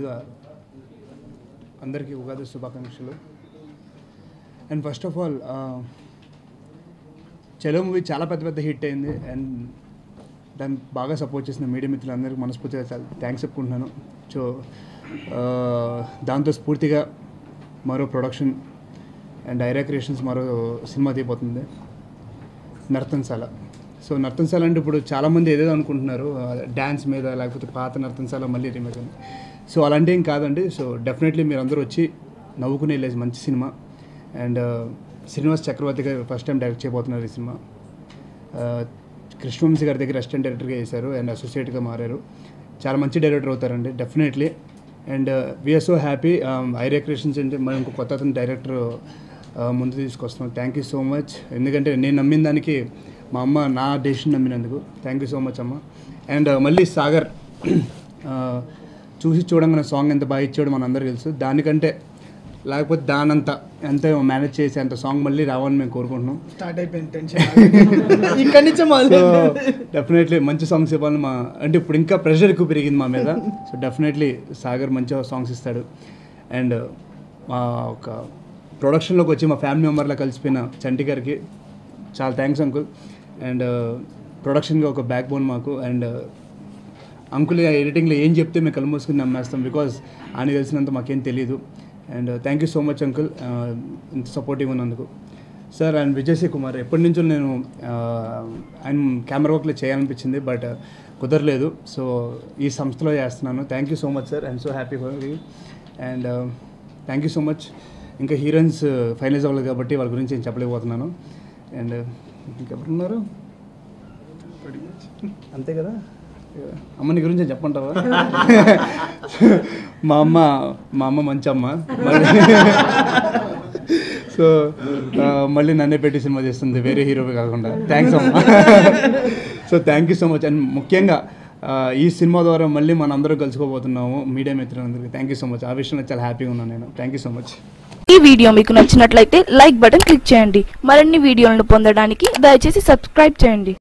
ముందుగా అందరికీ ఉగాది శుభాకాంక్షలు and first of all Chalo movie చాలా పెద్ద పెద్ద హిట్ అయింది అండ్ దాన్ని బాగా సపోర్ట్ చేసిన మీడియా మిత్రులందరికీ మనస్ఫూర్తిగా చాలా థ్యాంక్స్ చెప్పుకుంటున్నాను సో దాంతో స్ఫూర్తిగా మరో ప్రొడక్షన్ అండ్ డైరెక్ట్ క్రియేషన్స్ మరో సినిమా తీయబోతుంది నర్తన్శాల సో నర్తన్శాల అంటే ఇప్పుడు చాలామంది ఏదేదో అనుకుంటున్నారు డ్యాన్స్ మీద లేకపోతే పాత నర్తన్శాల మళ్ళీ రీమేక్ అని సో అలాంటి ఏం కాదండి సో డెఫినెట్లీ మీరు అందరూ వచ్చి నవ్వుకునే వెళ్ళేసి మంచి సినిమా అండ్ శ్రీనివాస్ చక్రవర్తి గారు ఫస్ట్ టైం డైరెక్ట్ చేయబోతున్నారు ఈ సినిమా ఆ, కృష్ణవంశీ గారి దగ్గర అసిస్టెంట్ డైరెక్టర్గా చేశారు అండ్ అసోసియేట్గా మారారు చాలా మంచి డైరెక్టర్ అవుతారండి definitely and we're so happy Ira creations అంటే మనం ఇంకో కొత్త అతను డైరెక్టర్ ముందు తీసుకొస్తున్నాం థ్యాంక్ యూ సో మచ్ ఎందుకంటే నేను నమ్మిన దానికి మా అమ్మ నా డెసిషన్ నమ్మినందుకు థ్యాంక్ యూ సో మచ్ అమ్మ అండ్ మళ్ళీ సాగర్ ఆ, చూసి చూడంగానే సాంగ్ ఎంత బాగా ఇచ్చాడో మనందరూ తెలుసు దానికంటే లేకపోతే దానంత ఎంత మేనేజ్ చేసి అంత సాంగ్ మళ్ళీ రావాలని మేము కోరుకుంటున్నాం స్టార్ట్ అయిపోయింది టెన్షన్ ఇక్కడి నుంచే సో మొదలు డెఫినెట్లీ మంచి సాంగ్స్ ఇవ్వాలని మా అంటే ఇప్పుడు ఇంకా ప్రెషర్ ఎక్కువ పెరిగింది మా మీద సో డెఫినెట్లీ సాగర్ మంచిగా సాంగ్స్ ఇస్తాడు అండ్ మా ఒక ప్రొడక్షన్లోకి వచ్చి మా ఫ్యామిలీ మెంబర్లా కలిసిపోయిన చంటి గారికి చాలా థ్యాంక్స్ అంకుల్ అండ్ ప్రొడక్షన్గా ఒక బ్యాక్ బోన్ మాకు అండ్ అంకుల్ ఎడిటింగ్లో ఏం చెప్తే మేము కళ్ళు మూసుకుని నమ్మేస్తాం బికాజ్ ఆయన తెలిసినంత మాకేం తెలియదు and thank you so much uncle ఇంత సపోర్టివ్ ఉన్నందుకు సార్ అండ్ విజయశ్రీ కుమార్ ఎప్పటి నుంచో నేను ఆ, ఆయన కెమెరా వర్క్లో చేయాలనిపించింది బట్ కుదరలేదు సో ఈ సంస్థలో చేస్తున్నాను thank you so much sir I'm so happy for you and thank you so much ఇంకా హీరోయిన్స్ ఫైనలైజ్ అవ్వలేదు కాబట్టి వాళ్ళ గురించి నేను చెప్పలేకపోతున్నాను అండ్ ఇంకెవరున్నారు అంతే కదా అమ్మ నీ గురించి చెప్పంటావా మా అమ్మ మా అమ్మ మంచి అమ్మ మళ్ళీ సో ఆ, మళ్ళీ నన్నే పెట్టి సినిమా చేస్తుంది వేరే హీరో కాకుండా థ్యాంక్స్ అమ్మ so thank you so much and ముఖ్యంగా ఆ, ఈ సినిమా ద్వారా మళ్ళీ మన అందరూ కలుసుకోబోతున్నాము మీడియా మిత్రులందరికీ థ్యాంక్ యూ సో మచ్ ఆ విషయంలో చాలా హ్యాపీగా ఉన్నాను నేను థ్యాంక్ యూ సో మచ్ ఈ వీడియో మీకు నచ్చినట్లయితే లైక్ బటన్ క్లిక్ చేయండి మరిన్ని వీడియోలను పొందడానికి దయచేసి సబ్స్క్రైబ్ చేయండి